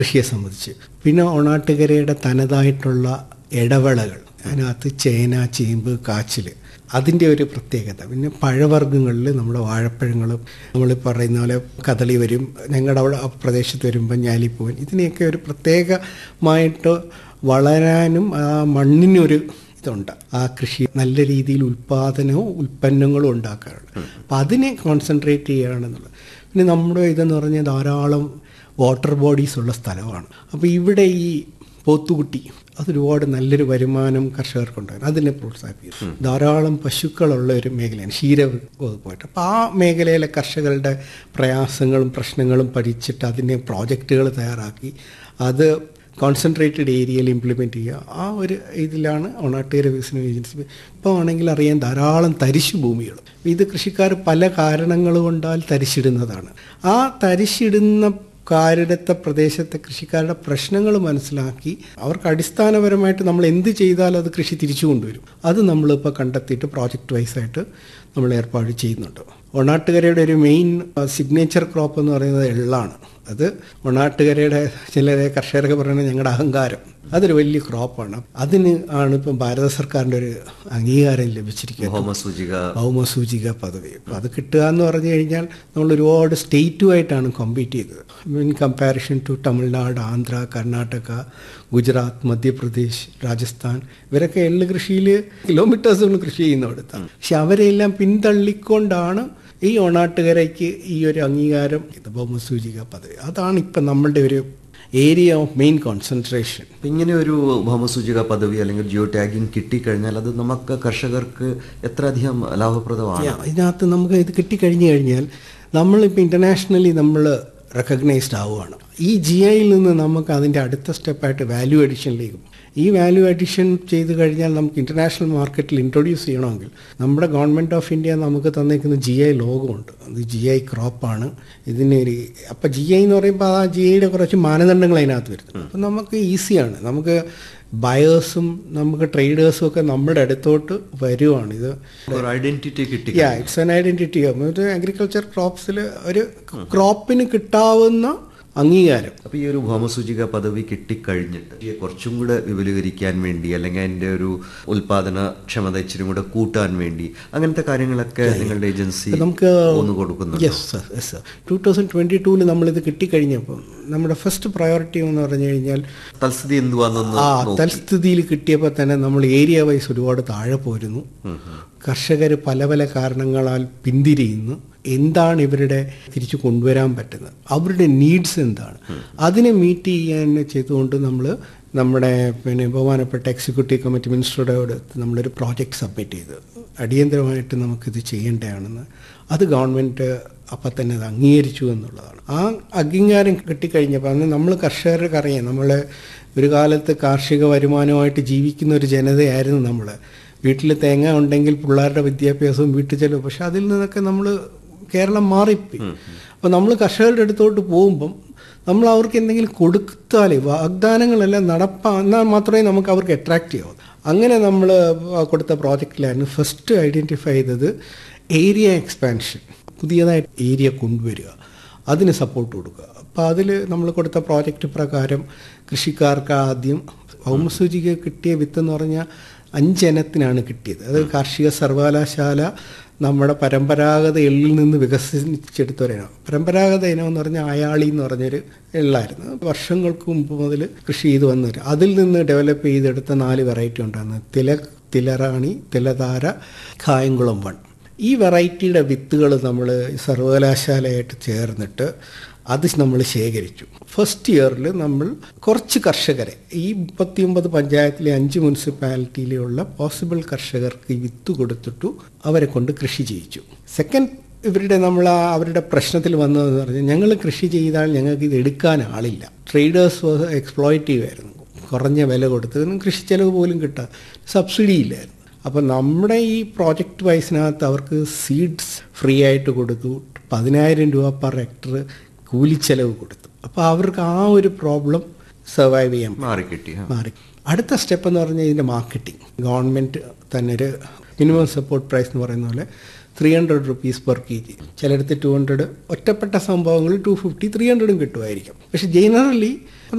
കൃഷിയെ സംബന്ധിച്ച് പിന്നെ ഒണാട്ടുകരയുടെ തനതായിട്ടുള്ള ഇടവേളകൾ അതിനകത്ത് ചേന ചേമ്പ് കാച്ചിൽ അതിൻ്റെ ഒരു പ്രത്യേകത പിന്നെ പഴവർഗ്ഗങ്ങളിൽ നമ്മുടെ വാഴപ്പഴങ്ങളും നമ്മൾ പറയുന്ന പോലെ കദളി വരും ഞങ്ങളുടെ അവിടെ ആ പ്രദേശത്ത് വരുമ്പോൾ ഞാലിപ്പൂവൻ ഇതിനെയൊക്കെ ഒരു പ്രത്യേകമായിട്ട് വളരാനും ആ മണ്ണിനൊരു ഇതുണ്ട് ആ കൃഷി നല്ല രീതിയിൽ ഉൽപ്പാദനവും ഉൽപ്പന്നങ്ങളും ഉണ്ടാക്കാറുണ്ട് അപ്പം അതിനെ കോൺസെൻട്രേറ്റ് ചെയ്യുകയാണെന്നുള്ളത് പിന്നെ നമ്മുടെ ഇതെന്ന് പറഞ്ഞാൽ ധാരാളം വാട്ടർ ബോഡീസ് ഉള്ള സ്ഥലമാണ് അപ്പോൾ ഇവിടെ ഈ പോത്തുകുട്ടി അതൊരുപാട് നല്ലൊരു വരുമാനം കർഷകർക്കുണ്ടാകും അതിനെ പ്രോത്സാഹിപ്പിക്കും ധാരാളം പശുക്കളുള്ള ഒരു മേഖലയാണ് ക്ഷീര വകുപ്പായിട്ട് അപ്പോൾ ആ മേഖലയിലെ കർഷകരുടെ പ്രയാസങ്ങളും പ്രശ്നങ്ങളും പഠിച്ചിട്ട് അതിനെ പ്രോജക്റ്റുകൾ തയ്യാറാക്കി അത് കോൺസെൻട്രേറ്റഡ് ഏരിയയിൽ ഇംപ്ലിമെൻറ്റ് ചെയ്യുക ആ ഒരു ഇതിലാണ് ഒണാട്ടുകര വികസന ഏജൻസി ഇപ്പോൾ ആണെങ്കിൽ അറിയാൻ ധാരാളം തരിശു ഭൂമികൾ ഇത് കൃഷിക്കാർ പല കാരണങ്ങൾ കൊണ്ടാൽ തരിശിടുന്നതാണ് ആ തരിശിടുന്ന കാരിടത്ത പ്രദേശത്തെ കൃഷിക്കാരുടെ പ്രശ്നങ്ങൾ മനസ്സിലാക്കി അവർക്ക് അടിസ്ഥാനപരമായിട്ട് നമ്മൾ എന്ത് ചെയ്താൽ അത് കൃഷി തിരിച്ചു കൊണ്ടുവരും അത് നമ്മളിപ്പോൾ കണ്ടെത്തിയിട്ട് പ്രോജക്റ്റ് വൈസായിട്ട് നമ്മൾ ഏർപ്പാട് ചെയ്യുന്നുണ്ട് ഒണാട്ടുകരയുടെ ഒരു മെയിൻ സിഗ്നേച്ചർ ക്രോപ്പ് എന്ന് പറയുന്നത് എള്ളാണ് അത് ഒണാട്ടുകരയുടെ ചില കർഷകരൊക്കെ പറയുന്നത് ഞങ്ങളുടെ അഹങ്കാരം അതൊരു വലിയ ക്രോപ്പാണ് അതിന് ആണ് ഇപ്പം ഭാരത സർക്കാരിൻ്റെ ഒരു അംഗീകാരം ലഭിച്ചിരിക്കുന്നത് ഭൗമസൂചിക ഭൗമസൂചിക പദവി അപ്പോൾ അത് കിട്ടുക എന്ന് പറഞ്ഞു കഴിഞ്ഞാൽ നമ്മൾ ഒരുപാട് സ്റ്റേറ്റുമായിട്ടാണ് കോമ്പീറ്റ് ചെയ്തത് in comparison to Tamil Nadu Andhra Karnataka Gujarat Madhya Pradesh Rajasthan ഇവരൊക്കെ എള്ള് കൃഷിയിൽ കിലോമീറ്റേഴ്സുകൾ കൃഷി ചെയ്യുന്നിടത്താണ് പക്ഷെ അവരെല്ലാം പിന്തള്ളിക്കൊണ്ടാണ് ഈ ഒണാട്ടുകരയ്ക്ക് ഈ ഒരു അംഗീകാരം ഇത് ഭൗമസൂചിക പദവി അതാണ് ഇപ്പം നമ്മളുടെ ഒരു ഏരിയ ഓഫ് മെയിൻ കോൺസെൻട്രേഷൻ ഇങ്ങനെ ഒരു ഭൗമസൂചിക പദവി അല്ലെങ്കിൽ ജിയോ ടാഗിങ് കിട്ടിക്കഴിഞ്ഞാൽ അത് നമുക്ക് കർഷകർക്ക് എത്ര അധികം ലാഭപ്രദമാണ് ഇതിനകത്ത് നമുക്ക് ഇത് കിട്ടിക്കഴിഞ്ഞു കഴിഞ്ഞാൽ നമ്മളിപ്പോൾ ഇൻ്റർനാഷണലി നമ്മൾ റെക്കഗ്നൈസ്ഡ് ആവുകയാണ് ഈ ജി ഐയിൽ നിന്ന് നമുക്ക് അതിൻ്റെ അടുത്ത സ്റ്റെപ്പായിട്ട് വാല്യൂ അഡീഷനിലേക്ക് പോകും ഈ വാല്യൂ അഡീഷൻ ചെയ്ത് കഴിഞ്ഞാൽ നമുക്ക് ഇൻ്റർനാഷണൽ മാർക്കറ്റിൽ ഇൻട്രൊഡ്യൂസ് ചെയ്യണമെങ്കിൽ നമ്മുടെ ഗവൺമെൻറ് ഓഫ് ഇന്ത്യ നമുക്ക് തന്നേക്കുന്ന ജി ഐ ലോഗമുണ്ട് അത് ജി ഐ ക്രോപ്പാണ് ഇതിനൊരു അപ്പോൾ ജി ഐ എന്ന് പറയുമ്പോൾ ആ ജി ഐയുടെ കുറച്ച് മാനദണ്ഡങ്ങൾ അതിനകത്ത് വരുന്നു അപ്പം നമുക്ക് ഈസിയാണ് നമുക്ക് ബയേഴ്സും നമുക്ക് ട്രേഡേഴ്സും ഒക്കെ നമ്മുടെ അടുത്തോട്ട് വരുവാണ് ഇത് ഒരു ഐഡന്റിറ്റി കിട്ടി യാ ഇറ്റ്സ് എൻ ഐഡന്റിറ്റി ഒരു അഗ്രികൾച്ചർ ക്രോപ്സിൽ ഒരു ക്രോപ്പിന് കിട്ടാവുന്ന അംഗീകാരം അപ്പൊ ഈ ഒരു ഭൗമസൂചിക പദവി കിട്ടിക്കഴിഞ്ഞിട്ട് ഈ കുറച്ചും കൂടെ വിപുലീകരിക്കാൻ വേണ്ടി അല്ലെങ്കിൽ അതിന്റെ ഒരു ഉൽപാദന ക്ഷമത ഇച്ചിരി കൂടെ കൂട്ടാൻ വേണ്ടി അങ്ങനത്തെ കാര്യങ്ങളൊക്കെ നിങ്ങളുടെ ഏജൻസി നമുക്ക് ഒന്ന് കൊടുക്കുന്നുണ്ട് yes sir yes sir two thousand twenty ടൂവിൽ നമ്മളിത് കിട്ടിക്കഴിഞ്ഞപ്പോൾ നമ്മുടെ ഫസ്റ്റ് പ്രയോറിറ്റി എന്ന് പറഞ്ഞു കഴിഞ്ഞാൽ തൽസ്ഥിതി എന്തുവാന്നൊന്ന് ആ തൽസ്ഥിതിയിൽ കിട്ടിയപ്പോൾ തന്നെ നമ്മൾ ഏരിയ വൈസ് ഒരുപാട് താഴെ പോരുന്നു കർഷകർ പല പല കാരണങ്ങളാൽ പിന്തിരിയുന്നു എന്താണ് ഇവരുടെ തിരിച്ചു കൊണ്ടുവരാൻ പറ്റുന്നത് അവരുടെ നീഡ്സ് എന്താണ് അതിനെ മീറ്റ് ചെയ്യാൻ ചെയ്തുകൊണ്ട് നമ്മൾ നമ്മുടെ പിന്നെ ബഹുമാനപ്പെട്ട എക്സിക്യൂട്ടീവ് കമ്മിറ്റി മിനിസ്റ്ററുടെ അടുത്ത് നമ്മളൊരു പ്രോജക്റ്റ് സബ്മിറ്റ് ചെയ്തു അടിയന്തരമായിട്ട് നമുക്കിത് ചെയ്യേണ്ടതാണെന്ന് അത് ഗവൺമെൻറ് അപ്പം തന്നെ അത് അംഗീകരിച്ചു എന്നുള്ളതാണ് ആ അംഗീകാരം കിട്ടിക്കഴിഞ്ഞപ്പോൾ അന്ന് നമ്മൾ കർഷകർക്ക് അറിയാം നമ്മൾ ഒരു കാലത്ത് കാർഷിക വരുമാനമായിട്ട് ജീവിക്കുന്ന ഒരു ജനതയായിരുന്നു നമ്മൾ വീട്ടിൽ തേങ്ങ ഉണ്ടെങ്കിൽ പിള്ളേരുടെ വിദ്യാഭ്യാസവും വീട്ടു ചെലവ് പക്ഷെ അതിൽ നിന്നൊക്കെ നമ്മൾ കേരളം മാറിപ്പോയി അപ്പോൾ നമ്മൾ കർഷകരുടെ അടുത്തോട്ട് പോകുമ്പം നമ്മൾ അവർക്ക് എന്തെങ്കിലും കൊടുത്താലേ വാഗ്ദാനങ്ങളെല്ലാം നടപ്പാ എന്നാൽ മാത്രമേ നമുക്ക് അവർക്ക് അട്രാക്റ്റ് ചെയ്യാവൂ അങ്ങനെ നമ്മൾ കൊടുത്ത പ്രോജക്റ്റിലായിരുന്നു ഫസ്റ്റ് ഐഡൻറ്റിഫൈ ചെയ്തത് ഏരിയ എക്സ്പാൻഷൻ പുതിയതായിട്ട് ഏരിയ കൊണ്ടുവരിക അതിന് സപ്പോർട്ട് കൊടുക്കുക അപ്പോൾ അതിൽ നമ്മൾ കൊടുത്ത പ്രോജക്റ്റ് പ്രകാരം കൃഷിക്കാർക്ക് ആദ്യം ഭൗമസൂചിക കിട്ടിയ വിത്ത് എന്ന് പറഞ്ഞാൽ അഞ്ചിനത്തിനാണ് കിട്ടിയത് അത് കാർഷിക സർവകലാശാല നമ്മുടെ പരമ്പരാഗത എള്ളിൽ നിന്ന് വികസിച്ചെടുത്ത ഒരിനം പരമ്പരാഗത ഇനം എന്ന് പറഞ്ഞാൽ അയാളി എന്ന് പറഞ്ഞൊരു എള്ളായിരുന്നു വർഷങ്ങൾക്ക് മുമ്പ് മുതൽ കൃഷി ചെയ്ത് വന്നവർ അതിൽ നിന്ന് ഡെവലപ്പ് ചെയ്തെടുത്ത നാല് വെറൈറ്റി ഉണ്ടായിരുന്നു തില തിലറാണി തിലതാര കായംകുളം വൺ ഈ വെറൈറ്റിയുടെ വിത്തുകൾ നമ്മൾ സർവകലാശാലയായിട്ട് ചേർന്നിട്ട് അത് നമ്മൾ ശേഖരിച്ചു ഫസ്റ്റ് ഇയറിൽ നമ്മൾ കുറച്ച് കർഷകരെ ഈ മുപ്പത്തിയൊമ്പത് പഞ്ചായത്തിലെ അഞ്ച് മുനിസിപ്പാലിറ്റിയിലുള്ള പോസിബിൾ കർഷകർക്ക് ഈ വിത്ത് കൊടുത്തിട്ടു അവരെ കൊണ്ട് കൃഷി ചെയ്യിച്ചു സെക്കൻഡ് ഇവരുടെ നമ്മൾ ആ അവരുടെ പ്രശ്നത്തിൽ വന്നതെന്ന് പറഞ്ഞാൽ ഞങ്ങൾ കൃഷി ചെയ്താൽ ഞങ്ങൾക്ക് ഇത് എടുക്കാൻ ആളില്ല ട്രേഡേഴ്സ് എക്സ്പ്ലോയിറ്റീവ് ആയിരുന്നു കുറഞ്ഞ വില കൊടുത്ത് കൃഷി ചെലവ് പോലും കിട്ടാൻ സബ്സിഡി ഇല്ലായിരുന്നു അപ്പോൾ നമ്മുടെ ഈ പ്രോജക്റ്റ് വൈസിനകത്ത് അവർക്ക് സീഡ്സ് ഫ്രീ ആയിട്ട് കൊടുത്തു പതിനായിരം രൂപ പെർ ഹെക്ടർ കൂലിച്ചെലവ് കൊടുത്തു അപ്പോൾ അവർക്ക് ആ ഒരു പ്രോബ്ലം സർവൈവ് ചെയ്യാൻ മാറിക്കിട്ടി ആ. മാറി അടുത്ത സ്റ്റെപ്പ് എന്ന് പറഞ്ഞാൽ ഇതിൻ്റെ മാർക്കറ്റിംഗ് ഗവൺമെൻറ് തന്നെ ഒരു മിനിമം സപ്പോർട്ട് പ്രൈസ് എന്ന് പറയുന്ന പോലെ three hundred rupees per K G ചിലയിടത്ത് ടു ഹൺഡ്രഡ് ഒറ്റപ്പെട്ട സംഭവങ്ങൾ ടു ഫിഫ്റ്റി ത്രീ ഹൺഡ്രഡും കിട്ടുമായിരിക്കും പക്ഷെ ജനറലി